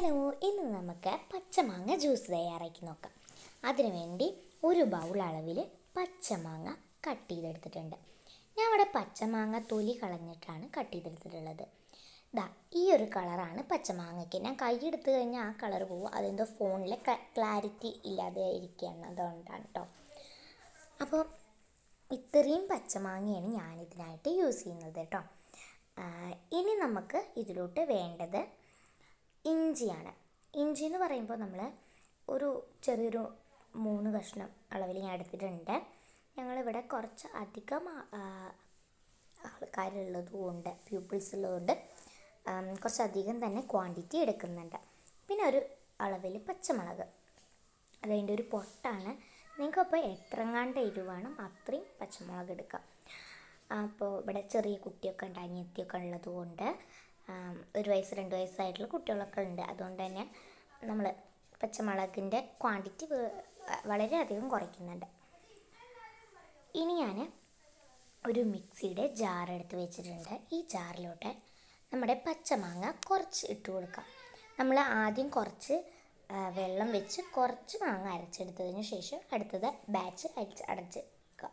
Hello ഇന്ന് നമുക്ക് പച്ചമാങ്ങ ജ്യൂസ് തയ്യാറാക്കി നോക്കാം അതിനുവേണ്ടി ഒരു ബൗൾ അളവിൽ പച്ചമാങ്ങ കട്ട് ചെയ്തെടുത്തിട്ടുണ്ട് ഞാൻ ഇവിടെ പച്ചമാങ്ങ തൊലി കളഞ്ഞിട്ടാണ് കട്ട് ചെയ്തെടുത്തിട്ടുള്ളത് ദാ ഈ ഒരു കളറാണ് പച്ചമാങ്ങയ്ക്ക് ഞാൻ കൈ എടുത്തു കഴിഞ്ഞാൽ ആ കളർ പോകും അതെന്തോ ഫോണിലെ ക്ലാരിറ്റി ഇല്ലാതെ ഇരിക്കുകയാണ് അതുകൊണ്ടാണ് കേട്ടോ അപ്പോൾ ഇത്രയും പച്ചമാങ്ങയാണ് ഞാനിതിനായിട്ട് യൂസ് ചെയ്യുന്നത് കേട്ടോ ആ, ഇനി നമുക്ക് ഇതിലോട്ട് വേണ്ടത് ഇഞ്ചിയാണ് ഇഞ്ചി എന്ന് പറയുമ്പോൾ നമ്മൾ ഒരു ചെറിയൊരു മൂന്ന് കഷ്ണം അളവിൽ ഞാൻ എടുത്തിട്ടുണ്ട് ഞങ്ങളിവിടെ കുറച്ച് അധികം ആ- ആ, ആൾക്കാരുള്ളത് കൊണ്ട് പ്യൂപ്പിൾസ് ഉള്ളതുകൊണ്ട് ആം, കുറച്ചധികം തന്നെ ക്വാണ്ടിറ്റി എടുക്കുന്നുണ്ട് പിന്നെ ഒരു അളവിൽ പച്ചമുളക് അതിൻ്റെ ഒരു പൊട്ടാണ് നിങ്ങൾക്കപ്പോൾ എത്രങ്ങാണ്ട് എരിവ് വേണം അത്രയും പച്ചമുളക് എടുക്കാം അപ്പോൾ ഇവിടെ ചെറിയ കുട്ടിയൊക്കെ ഉണ്ട് അനിയത്തിയൊക്കെ ഉള്ളത് കൊണ്ട് ആം, ഒരു വയസ്സ് രണ്ട് വയസ്സായിട്ടുള്ള കുട്ടികളൊക്കെ ഉണ്ട് അതുകൊണ്ട് തന്നെ നമ്മൾ പച്ചമുളകിൻ്റെ ക്വാണ്ടിറ്റി വളരെയധികം കുറയ്ക്കുന്നുണ്ട് ഇനി ഞാൻ ഒരു മിക്സിയുടെ ജാർ എടുത്ത് വെച്ചിട്ടുണ്ട് ഈ ജാറിലോട്ട് നമ്മുടെ പച്ചമാങ്ങ കുറച്ച് ഇട്ട് കൊടുക്കാം നമ്മൾ ആദ്യം കുറച്ച് ആ, വെള്ളം വെച്ച് കുറച്ച് മാങ്ങ അരച്ചെടുത്തതിന് ശേഷം അടുത്തത് ബാച്ച് അരിച്ച് അടച്ച് വെക്കുക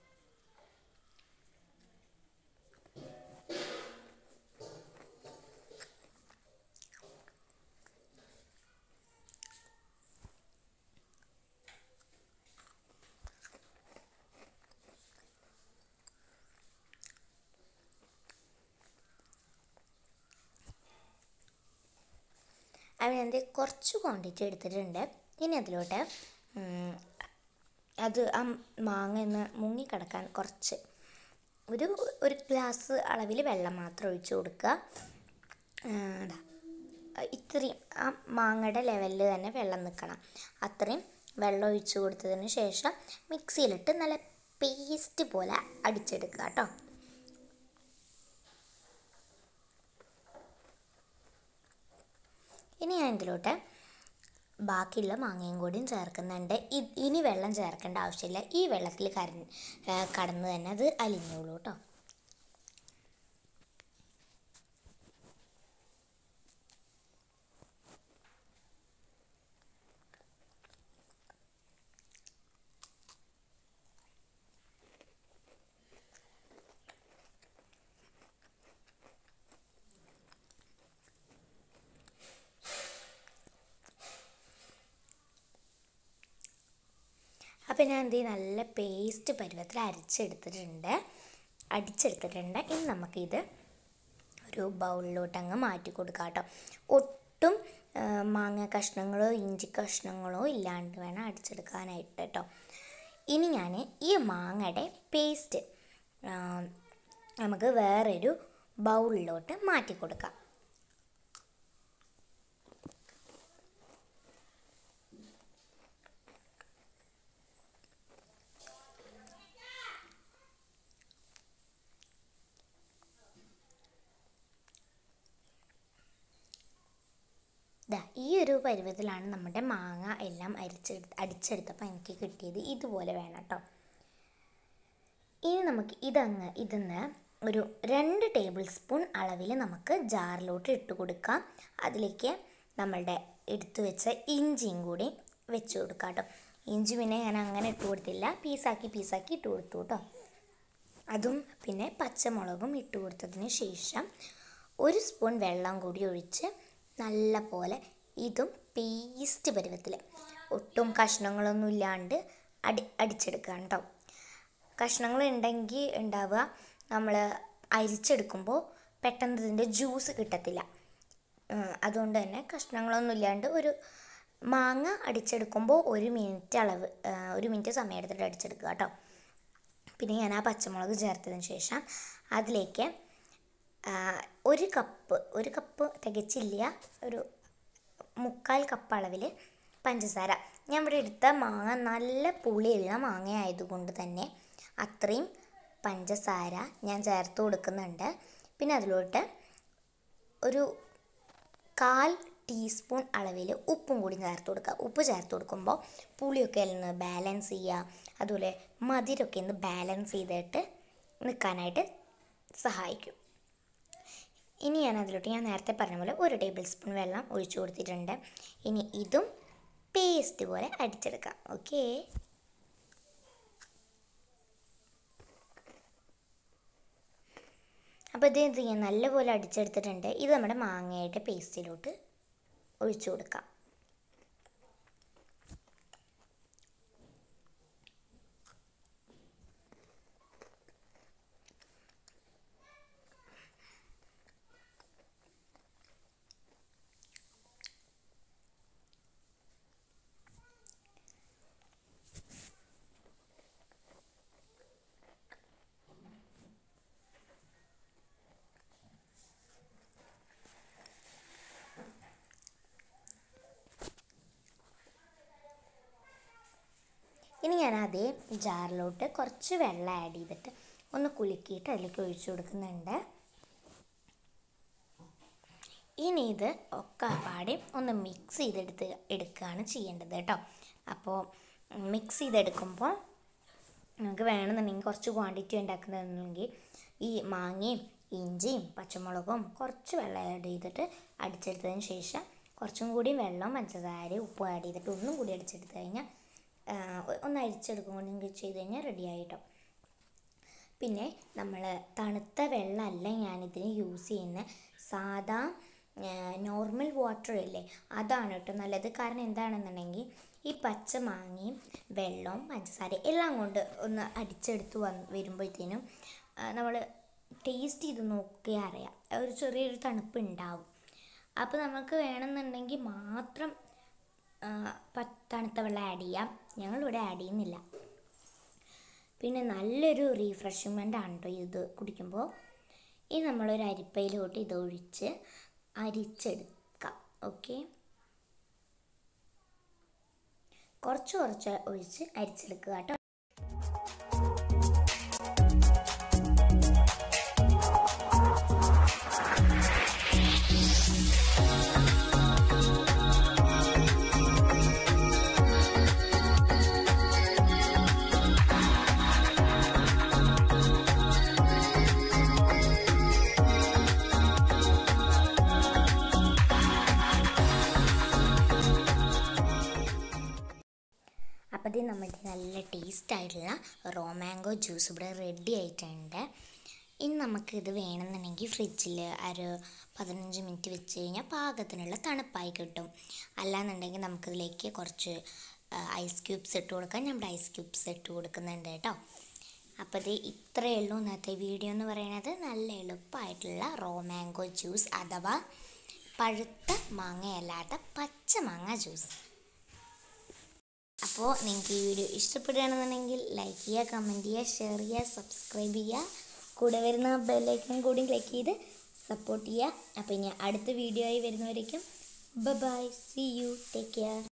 അതിനകത്ത് കുറച്ച് ക്വാണ്ടിറ്റി എടുത്തിട്ടുണ്ട് ഇനി അതിലോട്ട് ഉം, അത് ആ മാങ്ങ ഒന്ന് മുങ്ങിക്കിടക്കാൻ കുറച്ച് ഒരു ഒരു ഗ്ലാസ് അളവിൽ വെള്ളം മാത്രം ഒഴിച്ച് കൊടുക്കുക ആ, ദാ. ഇത്രയും ആ മാങ്ങയുടെ ലെവലിൽ തന്നെ വെള്ളം നിൽക്കണം അത്രയും വെള്ളം ഒഴിച്ച് കൊടുത്തതിന് ശേഷം മിക്സിയിലിട്ട് നല്ല പേസ്റ്റ് പോലെ അടിച്ചെടുക്കുക കേട്ടോ ഇനി ഞാൻ ഇതിലോട്ട് ബാക്കിയുള്ള മാങ്ങയും കൂടിയും ചേർക്കുന്നുണ്ട് ഇ- ഇനി വെള്ളം ചേർക്കേണ്ട ആവശ്യമില്ല ഈ വെള്ളത്തിൽ കര കടന്ന് തന്നെ അത് അലിഞ്ഞോളൂ കേട്ടോ അപ്പോൾ ഞാൻ എന്ത് ചെയ്യും നല്ല പേസ്റ്റ് പരുവത്തിൽ അരച്ചെടുത്തിട്ടുണ്ട് അടിച്ചെടുത്തിട്ടുണ്ട് ഇനി നമുക്കിത് ഒരു ബൗളിലോട്ട് അങ്ങ് മാറ്റി കൊടുക്കാം കേട്ടോ ഒട്ടും ആ, മാങ്ങ കഷ്ണങ്ങളോ ഇഞ്ചി കഷ്ണങ്ങളോ ഇല്ലാണ്ട് വേണം അടിച്ചെടുക്കാനായിട്ട് കേട്ടോ ഇനി ഞാൻ ഈ മാങ്ങയുടെ പേസ്റ്റ് നമുക്ക് വേറൊരു ബൗളിലോട്ട് മാറ്റി കൊടുക്കാം ദാ ഈ ഒരു പരുവത്തിലാണ് നമ്മുടെ മാങ്ങ എല്ലാം അരിച്ചെടുത്ത് അടിച്ചെടുത്തപ്പോൾ എനിക്ക് കിട്ടിയത് ഇതുപോലെ വേണം കേട്ടോ ഇനി നമുക്ക് ഇതങ്ങ് ഇതിന്ന് ഒരു രണ്ട് ടേബിൾ സ്പൂൺ അളവിൽ നമുക്ക് ജാറിലോട്ട് ഇട്ട് കൊടുക്കാം അതിലേക്ക് നമ്മളുടെ എടുത്തു വെച്ച ഇഞ്ചിയും കൂടി വെച്ച് കൊടുക്കാം കേട്ടോ ഇഞ്ചി പിന്നെ ഞാൻ അങ്ങനെ ഇട്ട് കൊടുത്തില്ല പീസാക്കി പീസാക്കി ഇട്ട് കൊടുത്തു കേട്ടോ അതും പിന്നെ പച്ചമുളകും ഇട്ട് കൊടുത്തതിന് ശേഷം ഒരു സ്പൂൺ വെള്ളം കൂടി ഒഴിച്ച് നല്ല പോലെ ഇതും പേസ്റ്റ് പരുവത്തിൽ ഒട്ടും കഷ്ണങ്ങളൊന്നും ഇല്ലാണ്ട് അടി അടിച്ചെടുക്കുക കേട്ടോ കഷ്ണങ്ങൾ ഉണ്ടെങ്കിൽ ഉണ്ടാവുക നമ്മൾ അരിച്ചെടുക്കുമ്പോൾ പെട്ടെന്ന് ഇതിൻ്റെ ജ്യൂസ് കിട്ടത്തില്ല ഉം, അതുകൊണ്ട് തന്നെ കഷ്ണങ്ങളൊന്നും ഇല്ലാണ്ട് ഒരു മാങ്ങ അടിച്ചെടുക്കുമ്പോൾ ഒരു മിനിറ്റ് അളവ് ആ, ഒരു മിനിറ്റ് സമയം എടുത്തിട്ട് അടിച്ചെടുക്കുക കേട്ടോ പിന്നെ ഞാൻ ആ പച്ചമുളക് ചേർത്തതിന് ശേഷം അതിലേക്ക് ആ, ഒരു കപ്പ് ഒരു കപ്പ് തികച്ചില്ല ഒരു മുക്കാൽ കപ്പ് അളവിൽ പഞ്ചസാര ഞാൻ ഇവിടെ എടുത്ത മാങ്ങ നല്ല പുളിയുള്ള മാങ്ങ ആയതുകൊണ്ട് തന്നെ അത്രയും പഞ്ചസാര ഞാൻ ചേർത്ത് കൊടുക്കുന്നുണ്ട് പിന്നെ അതിലോട്ട് ഒരു കാൽ ടീസ്പൂൺ അളവിൽ ഉപ്പും കൂടി ചേർത്ത് കൊടുക്കുക ഉപ്പ് ചേർത്ത് കൊടുക്കുമ്പോൾ പുളിയൊക്കെ ഒന്ന് ബാലൻസ് ചെയ്യുക അതുപോലെ മധുരമൊക്കെ ഒന്ന് ബാലൻസ് ചെയ്തിട്ട് നിൽക്കാനായിട്ട് സഹായിക്കും ഇനി ഞാൻ അതിലോട്ട് ഞാൻ നേരത്തെ പറഞ്ഞ പോലെ ഒരു ടേബിൾ സ്പൂൺ വെള്ളം ഒഴിച്ചു കൊടുത്തിട്ടുണ്ട് ഇനി ഇതും പേസ്റ്റ് പോലെ അടിച്ചെടുക്കാം ഓക്കേ അപ്പോൾ ഇത് എന്ത് ചെയ്യാം നല്ലപോലെ അടിച്ചെടുത്തിട്ടുണ്ട് ഇത് നമ്മുടെ മാങ്ങയുടെ പേസ്റ്റിലോട്ട് ഒഴിച്ചു കൊടുക്കാം ഇനി ഞാൻ അതേ ജാറിലോട്ട് കുറച്ച് വെള്ളം ആഡ് ചെയ്തിട്ട് ഒന്ന് കുലുക്കിയിട്ട് അതിലേക്ക് ഒഴിച്ചു കൊടുക്കുന്നുണ്ട് ഇനി ഇത് ഒക്കെ പാടി ഒന്ന് മിക്സ് ചെയ്തെടുത്ത് എടുക്കുകയാണ് ചെയ്യേണ്ടത് കേട്ടോ അപ്പോൾ മിക്സ് ചെയ്തെടുക്കുമ്പോൾ നമുക്ക് വേണമെന്നുണ്ടെങ്കിൽ കുറച്ച് ക്വാണ്ടിറ്റി ഉണ്ടാക്കുന്നതെന്നുണ്ടെങ്കിൽ ഈ മാങ്ങയും ഇഞ്ചിയും പച്ചമുളകും കുറച്ച് വെള്ളം ആഡ് ചെയ്തിട്ട് അടിച്ചെടുത്തതിന് ശേഷം കുറച്ചും കൂടി വെള്ളം പഞ്ചസാര ഉപ്പ് ആഡ് ചെയ്തിട്ട് ഒന്നും കൂടി അടിച്ചെടുത്ത് കഴിഞ്ഞാൽ ആ, ഒന്ന് അരിച്ചെടുക്കും കൂടി ചെയ്ത് കഴിഞ്ഞാൽ റെഡി ആയിട്ടോ പിന്നെ നമ്മൾ തണുത്ത വെള്ളമല്ല ഞാനിതിന് യൂസ് ചെയ്യുന്നത് സാധാ നോർമൽ വാട്ടർ ഇല്ലേ അതാണ് കേട്ടോ നല്ലത് കാരണം എന്താണെന്നുണ്ടെങ്കിൽ ഈ പച്ച മാങ്ങയും വെള്ളവും പഞ്ചസാര എല്ലാം കൊണ്ട് ഒന്ന് അടിച്ചെടുത്ത് വന്ന് വരുമ്പോഴത്തേനും നമ്മൾ ടേസ്റ്റ് ചെയ്ത് നോക്കിയാൽ അറിയാം ഒരു ചെറിയൊരു തണുപ്പ് ഉണ്ടാവും അപ്പോൾ നമുക്ക് വേണമെന്നുണ്ടെങ്കിൽ മാത്രം ആ, പ- തണുത്ത വെള്ളം ആഡ് ചെയ്യാം ഞങ്ങളിവിടെ ആഡ് ചെയ്യുന്നില്ല പിന്നെ നല്ലൊരു റീഫ്രഷ്മെൻ്റ് ആണ് കേട്ടോ ഇത് കുടിക്കുമ്പോൾ ഇനി നമ്മളൊരു അരിപ്പയിലോട്ട് ഇത് ഒഴിച്ച് അരിച്ചെടുക്കാം ഓക്കെ കുറച്ച് കുറച്ച് ഒഴിച്ച് അരിച്ചെടുക്കുക കേട്ടോ അപ്പോൾ ഇത് നമ്മുടെ നല്ല ടേസ്റ്റ് ആയിട്ടുള്ള റോ മാംഗോ ജ്യൂസ് ഇവിടെ റെഡി ആയിട്ടുണ്ട് ഇനി നമുക്കിത് വേണമെന്നുണ്ടെങ്കിൽ ഫ്രിഡ്ജിൽ ഒരു പതിനഞ്ച് മിനിറ്റ് വെച്ച് കഴിഞ്ഞാൽ പാകത്തിനുള്ള തണുപ്പായി കിട്ടും അല്ലാന്നുണ്ടെങ്കിൽ നമുക്കിതിലേക്ക് കുറച്ച് ഐസ് ക്യൂബ്സ് ഇട്ട് കൊടുക്കാം നമ്മുടെ ഐസ് ക്യൂബ്സ് ഇട്ട് കൊടുക്കുന്നുണ്ട് കേട്ടോ അപ്പോൾ ഇത് ഇത്രയേ ഉള്ളൂ ഇന്നത്തെ വീഡിയോ എന്ന് പറയുന്നത് നല്ല എളുപ്പമായിട്ടുള്ള റോ മാംഗോ ജ്യൂസ് അഥവാ പഴുത്ത മാങ്ങയല്ലാത്ത പച്ച മാങ്ങ ജ്യൂസ് അപ്പോൾ നിങ്ങൾക്ക് ഈ വീഡിയോ ഇഷ്ടപ്പെടുകയാണെന്നുണ്ടെങ്കിൽ ലൈക്ക് ചെയ്യുക കമൻറ്റ് ചെയ്യുക ഷെയർ ചെയ്യുക സബ്സ്ക്രൈബ് ചെയ്യുക കൂടെ വരുന്ന ബെല്ലൈക്കൺ കൂടി ക്ലിക്ക് ചെയ്ത് സപ്പോർട്ട് ചെയ്യുക അപ്പോൾ ഇനി അടുത്ത വീഡിയോ ആയി വരുന്നവരേക്കും bye see you take care